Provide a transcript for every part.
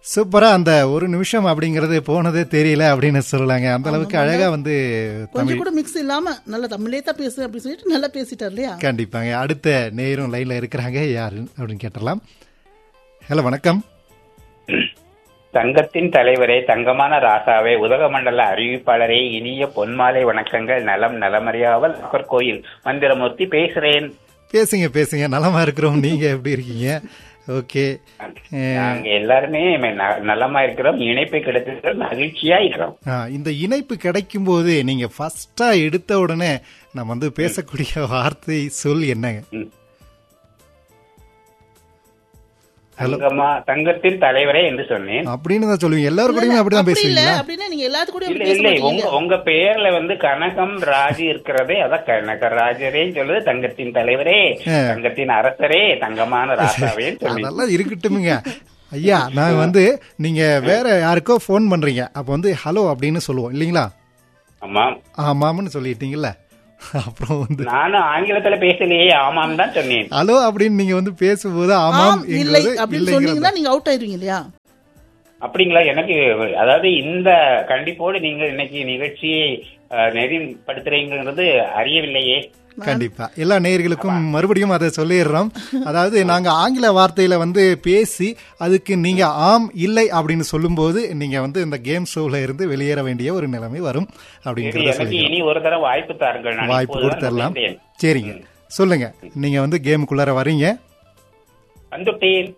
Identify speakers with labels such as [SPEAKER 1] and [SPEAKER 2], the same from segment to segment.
[SPEAKER 1] சூப்பரா அந்த ஒரு நிமிஷம் அப்படிங்கறது போனதே தெரியல அப்படின்னு சொல்லலாங்க அந்த அளவுக்கு அழகா வந்து
[SPEAKER 2] கொஞ்சம்
[SPEAKER 1] தமிழ்
[SPEAKER 2] கூட மிக்ஸ் இல்லாம நல்லா தமிழே தான் பேசு அப்படின்னு சொல்லிட்டு நல்லா பேசிட்டார் இல்லையா
[SPEAKER 1] கண்டிப்பாங்க அடுத்த நேரும் லைன்ல இருக்கிறாங்க யாரு அப்படின்னு கேட்டலாம் ஹலோ வணக்கம்
[SPEAKER 3] சங்கத்தின் தலைவரே தங்கமான ராசாவே உதகமண்டல அறிவிப்பாளரே இனிய பொன்மாலை வணக்கங்கள் நலம் நலமறியாவல் கோயில் மந்திரமூர்த்தி பேசுறேன்
[SPEAKER 1] பேசுங்க பேசுங்க நலமா இருக்கிறோம் நீங்க எப்படி இருக்கீங்க ஓகே
[SPEAKER 3] நாங்க எல்லாருமே ந- நலமா இருக்கிறோம் இணைப்பு கிடைத்தது மகிழ்ச்சியா இருக்கிறோம்
[SPEAKER 1] இந்த இணைப்பு கிடைக்கும் போது நீங்க ஃபர்ஸ்டா எடுத்த உடனே நம்ம வந்து பேசக்கூடிய வார்த்தை சொல் என்னங்க
[SPEAKER 3] ம்.
[SPEAKER 1] Hello.
[SPEAKER 3] தங்கமா தங்கத்தின் தலைவரே என்று சொன்னேன்
[SPEAKER 1] அப்படின்னு தான் சொல்லுவீங்க எல்லாரும் கூடயுமே அப்படிதான்
[SPEAKER 2] அப்படி இல்ல
[SPEAKER 1] பேசுவீங்களா
[SPEAKER 2] அப்படின்னா நீங்க எல்லாத்து கூட
[SPEAKER 3] இல்ல
[SPEAKER 2] பேச
[SPEAKER 3] இல்ல உங்க
[SPEAKER 2] மாட்டீங்க
[SPEAKER 3] உங்க பெயர்ல வந்து கனகம் ராஜு இருக்கிறதே அதான் கனகராஜரேன்னு சொல்லுது தங்கத்தின் தலைவரே
[SPEAKER 1] ஆ.
[SPEAKER 3] தங்கத்தின் அரசரே தங்கமான ராசாவேன்னு சொல்லி
[SPEAKER 1] அதெல்லாம் இருக்கட்டுமுங்க ஐயா நான் வந்து நீங்க வேற யாருக்கோ ஃபோன் பண்றீங்க அப்ப வந்து ஹலோ அப்படின்னு சொல்லுவோம் இல்லைங்களா
[SPEAKER 3] ஆமா
[SPEAKER 1] ஆமாம்னு சொல்லிட்டீங்கல்ல அப்புறம் வந்து
[SPEAKER 3] நானும் ஆங்கிலத்துல பேசலையே ஆமாம் தான் சொன்னேன்
[SPEAKER 1] ஹலோ அப்படின்னு நீங்க வந்து பேசும்போது ஆமாம்
[SPEAKER 2] ஆம் இல்லை
[SPEAKER 1] என்கிறது
[SPEAKER 2] அப்படின்னு
[SPEAKER 1] இல்லைங்கிறது
[SPEAKER 2] சொன்னீங்கன்னா நீங்க அவுட் ஆயிருவீங்க இல்லையா
[SPEAKER 3] அப்படிங்களா எனக்கு அதாவது இந்த கண்டிப்போடு நீங்க இன்னைக்கு நிகழ்ச்சியை அஹ், நெறிப்படுத்துறீங்கிறது அறியவில்லையே
[SPEAKER 1] கண்டிப்பா எல்லா நேயர்களுக்கும் மறுபடியும் அதை சொல்லிடுறோம் அதாவது நாங்க ஆங்கில வார்த்தையில வந்து பேசி அதுக்கு நீங்க ஆம் இல்லை அப்படின்னு சொல்லும்போது நீங்க வந்து இந்த கேம் ஷோல இருந்து வெளியேற வேண்டிய ஒரு நிலைமை வரும்
[SPEAKER 3] சரி,
[SPEAKER 1] அப்படிங்கறத
[SPEAKER 3] எனக்கு
[SPEAKER 1] சொல்லி
[SPEAKER 3] இனி ஒரு தடவை வாய்ப்பு தாருங்கள் நான்
[SPEAKER 1] வாய்ப்பு
[SPEAKER 3] இப்போதுதான்
[SPEAKER 1] கொடுத்துடலாம்
[SPEAKER 3] வந்துட்டேன்.
[SPEAKER 1] சரிங்க சொல்லுங்க நீங்க வந்து கேமுக்குள்ளார வரீங்க
[SPEAKER 3] வந்துட்டேன்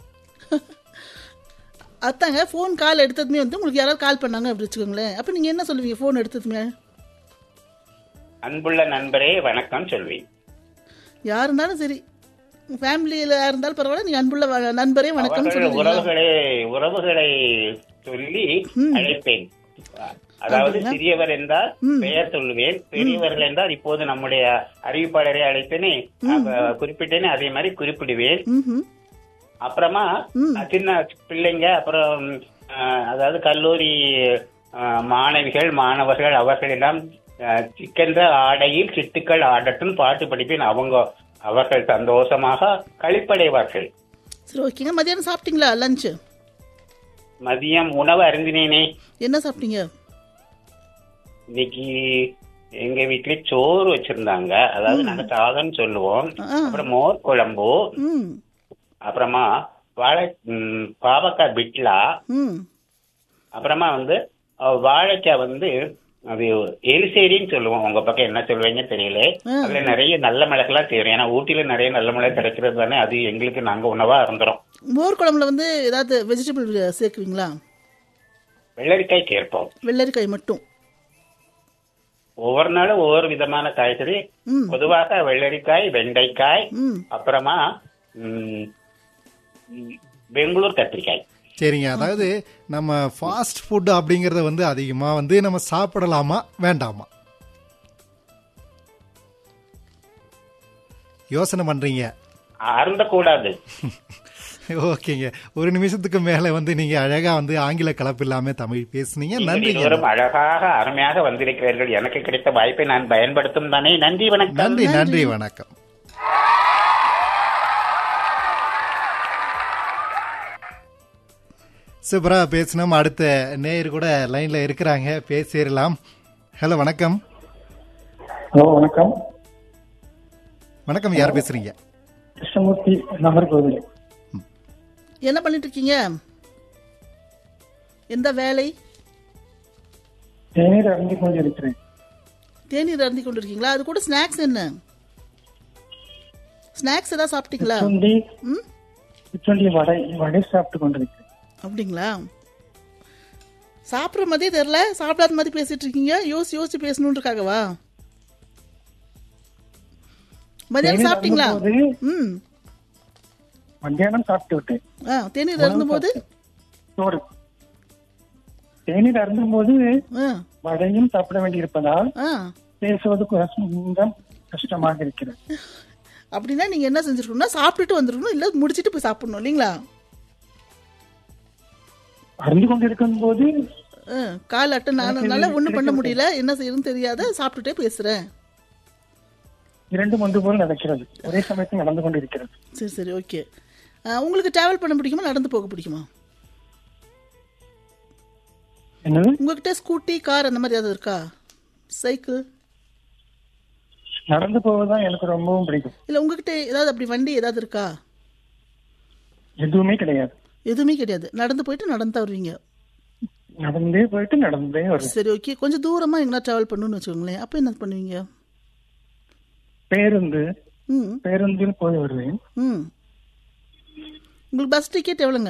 [SPEAKER 2] அதாங்க ஃபோன் கால் எடுத்ததுமே வந்து உங்களுக்கு யாராவது கால் பண்ணாங்க அப்படி வச்சுக்கோங்களேன் அப்ப நீங்க என்ன சொல்லுவீங்க ஃபோன் எடுத்ததுமே
[SPEAKER 3] அன்புள்ள நண்பரே வணக்கம் சொல்வேன்
[SPEAKER 2] யார் இருந்தாலும் சரி ஃபேமிலியில இருந்தாலும் பரவாயில்ல நீங்க அன்புள்ள வ- நண்பரே வணக்கம்
[SPEAKER 3] அவர்கள்
[SPEAKER 2] சொல்லுவீங்களா
[SPEAKER 3] உறவுகளை உறவுகளை சொல்லி அழைப்பேன் அதாவது சிறியவர் என்றால் பெயர் சொல்லுவேன் பெரியவர்கள் என்றால் இப்போது நம்முடைய அறிவிப்பாளரை அழைத்தேனே அவ- குறிப்பிட்டேனே அதே மாதிரி குறிப்பிடுவேன்
[SPEAKER 2] ம்ஹும்.
[SPEAKER 3] அப்புறமா சின்ன பிள்ளைங்க அப்புறம் அஹ், அதாவது கல்லூரி அஹ், மாணவிகள் மாணவர்கள் அவர்களிடம் அஹ், சிக்கென்ற ஆடையில் சிட்டுக்கள் ஆடட்டும் பாட்டு படிப்பேன் அவங்க அவர்கள் சந்தோஷமாக கழிப்படைவார்கள்
[SPEAKER 2] சரி ஓகேங்க மதியானம் சாப்பிட்டீங்களா லஞ்ச்
[SPEAKER 3] மதியம் உணவு அருந்தினேனே
[SPEAKER 2] என்ன சாப்பிட்டீங்க
[SPEAKER 3] இன்னைக்கு எங்க வீட்ல சோறு வச்சிருந்தாங்க அதாவது நாங்க சாதம் சொல்லுவோம்
[SPEAKER 2] ஆ.
[SPEAKER 3] அப்புறம் மோர் குழம்பு
[SPEAKER 2] ம்
[SPEAKER 3] அப்புறமா வாழை ம், பாவக்காய் பிட்லா
[SPEAKER 2] ம்
[SPEAKER 3] அப்புறமா வந்து அஹ், வாழைக்காய் வந்து அது எரிசேரின்னு சொல்லுவோம் உங்க பக்கம் என்ன சொல்லுவீங்க தெரியல
[SPEAKER 2] ஆ.
[SPEAKER 3] அதுல நிறைய நல்ல மிளகுலாம் செய்யறோம் ஏன்னா ஊட்டியில நிறைய நல்ல மிளகு கிடைக்கிறது தானே அது எங்களுக்கு நாங்க உணவா இருந்துரும்
[SPEAKER 2] மோர் குழம்புல வந்து ஏதாவது வெஜிடபிள் சேர்க்குவீங்களா
[SPEAKER 3] வெள்ளரிக்காய் சேர்ப்போம்
[SPEAKER 2] வெள்ளரிக்காய் மட்டும்
[SPEAKER 3] ஒவ்வொரு நாளும் ஒவ்வொரு விதமான காய்கறி
[SPEAKER 2] ம்
[SPEAKER 3] பொதுவாக வெள்ளரிக்காய் வெண்டைக்காய்
[SPEAKER 2] ம்
[SPEAKER 3] அப்புறமா ம், ம், பெங்களூர் கத்திரிக்காய்
[SPEAKER 1] சரிங்க அதாவது நம்ம ஃபாஸ்ட் ஃபுட் அப்படிங்கறத வந்து அதிகமா வந்து நம்ம சாப்பிடலாமா வேண்டாமா யோசனை பண்றீங்க
[SPEAKER 3] அருந்தக்கூடாது
[SPEAKER 1] ஓகேங்க ஒரு நிமிஷத்துக்கு மேல வந்து நீங்க அழகா வந்து ஆங்கில கலப்பு இல்லாம தமிழ் பேசுனீங்க
[SPEAKER 3] நீங்கள்
[SPEAKER 1] நன்றிங்க
[SPEAKER 3] இருவரும் அழகாக அருமையாக வந்திருக்கிறீர்கள் எனக்கு கிடைத்த வாய்ப்பை நான் பயன்படுத்தும் தானே நன்றி வணக்கம்
[SPEAKER 1] நன்றி நன்றி வணக்கம் சூப்பரா பேசணும் அடுத்த நேயர் கூட லைன்ல இருக்கிறாங்க பேசிடலாம் ஹலோ வணக்கம்
[SPEAKER 4] ஹலோ வணக்கம்
[SPEAKER 1] வணக்கம் யார் பேசுறீங்க
[SPEAKER 4] கிருஷ்ணமூர்த்தி நாகர்கோவில்
[SPEAKER 2] என்ன பண்ணிட்டு இருக்கீங்க எந்த வேலை
[SPEAKER 4] தேநீர் அருந்தி கொண்டிருக்கிறேன்
[SPEAKER 2] தேநீர் அருந்தி கொண்டு இருக்கீங்களா அது கூட ஸ்நாக்ஸ் என்ன ஸ்நாக்ஸ் ஏதாவது சாப்பிட்டீங்களா
[SPEAKER 4] சுண்டி
[SPEAKER 2] ம்
[SPEAKER 4] சுண்டி வடை வடை சாப்பிட்டு கொண்டிருக்கிறேன்
[SPEAKER 2] அப்படிங்களா சாப்பிட்ற மாதிரியே தெரில சாப்பிடாத மாதிரி பேசிட்டு இருக்கீங்க யோசிச்சு யோசிச்சு பேசணுன்றக்காகவா மதியானம்
[SPEAKER 4] தேநீர்
[SPEAKER 2] சாப்பிட்டீங்களா
[SPEAKER 4] அருந்தும்போது
[SPEAKER 2] ம்
[SPEAKER 4] மத்தியானம் சாப்பிட்டு விட்டேன்
[SPEAKER 2] ஆ தேநீர் அருந்தும்போது
[SPEAKER 4] சோறு தேநீர் அருந்தும் போது
[SPEAKER 2] ஆ
[SPEAKER 4] வடையும் சாப்பிட வேண்டியிருப்பதால்
[SPEAKER 2] ஆ
[SPEAKER 4] பேசுவது கொஞ்சம் கஷ்டமாக இருக்கிறது
[SPEAKER 2] அப்படின்னா நீங்க என்ன செஞ்சிருக்கணும்னா சாப்பிட்டுட்டு வந்துருக்கணும் இல்ல முடிச்சிட்டு போய் சாப்பிடணும் இல்லைங்களா
[SPEAKER 4] அருந்து கொண்டிருக்கும் போது
[SPEAKER 2] ஆ, கால் அட்டை நானுனால ஒன்றும் பண்ண முடியல என்ன செய்யணும்னு தெரியாத சாப்பிட்டுட்டே பேசுறேன்
[SPEAKER 4] இரண்டும் ஒன்று போல் நடக்கிறது ஒரே சமயத்தில் நடந்து கொண்டிருக்கிறது
[SPEAKER 2] சரி சரி ஓகே உங்களுக்கு டிராவல் பண்ண பிடிக்குமா நடந்து போக பிடிக்குமா
[SPEAKER 4] என்னது
[SPEAKER 2] உங்ககிட்ட ஸ்கூட்டி கார் அந்த மாதிரி ஏதாவது இருக்கா சைக்கிள்
[SPEAKER 4] நடந்து போவதுதான் எனக்கு ரொம்பவும் பிடிக்கும்
[SPEAKER 2] இல்ல உங்ககிட்ட ஏதாவது அப்படி வண்டி ஏதாவது இருக்கா
[SPEAKER 4] எதுவுமே கிடையாது
[SPEAKER 2] எதுவுமே கிடையாது நடந்து போயிட்டு நடந்து தான் வருவீங்க
[SPEAKER 4] நடந்தே போயிட்டு நடந்தே வருவேன்
[SPEAKER 2] சரி ஓகே கொஞ்சம் தூரமா எங்கன்னா டிராவல் பண்ணணும்னு வச்சுக்கோங்களேன் அப்ப என்ன பண்ணுவீங்க
[SPEAKER 4] பேருந்து
[SPEAKER 2] ம்
[SPEAKER 4] பேருந்தில் போய் வருவேன்
[SPEAKER 2] ம் உங்களுக்கு பஸ் டிக்கெட் எவ்வளோங்க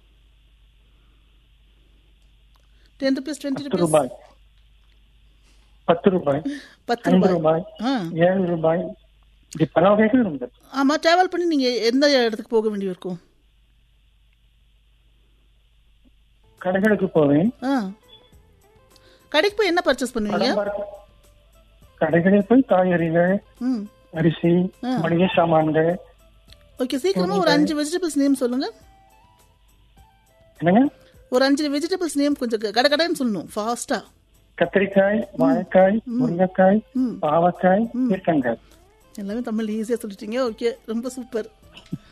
[SPEAKER 2] டென் ருபீஸ் டுவெண்ட்டி
[SPEAKER 4] பத்து
[SPEAKER 2] ருபீஸ்
[SPEAKER 4] ரூபாய் பத்து ரூபாய்
[SPEAKER 2] பத்து
[SPEAKER 4] ஐந்து
[SPEAKER 2] ரூபாய்
[SPEAKER 4] ரூபாய்
[SPEAKER 2] ஆ
[SPEAKER 4] ஏழு ரூபாய் இப்படி பல வகைகள் உண்டு
[SPEAKER 2] ஆமாம் ட்ராவல் பண்ணி நீங்கள் எந்த இடத்துக்கு போக வேண்டி இருக்கும்
[SPEAKER 4] கடைகளுக்கு போவேன்
[SPEAKER 2] ஆ கடைக்கு போய் என்ன பர்ச்சேஸ் பண்ணுவீங்க
[SPEAKER 4] படம் பார்க்க- கடைகளில் போய் காய்கறிகள்
[SPEAKER 2] ம்
[SPEAKER 4] அரிசி மளிகை சாமான்கள்
[SPEAKER 2] ஓகே சீக்கிரமா ஒரு அஞ்சு வெஜிடபிள்ஸ் நேம் சொல்லுங்க
[SPEAKER 4] என்னங்க
[SPEAKER 2] ஒரு அஞ்சு வெஜிடபிள்ஸ் நேம் கொஞ்சம் க- கட கடன்னு சொல்லணும் ஃபாஸ்டா
[SPEAKER 4] கத்திரிக்காய் வாழைக்காய் முருங்கைக்காய் பாவக்காய் பீர்க்கங்காய்
[SPEAKER 2] எல்லாமே தமிழ் ஈஸியாக சொல்லிட்டீங்க ஓகே ரொம்ப சூப்பர்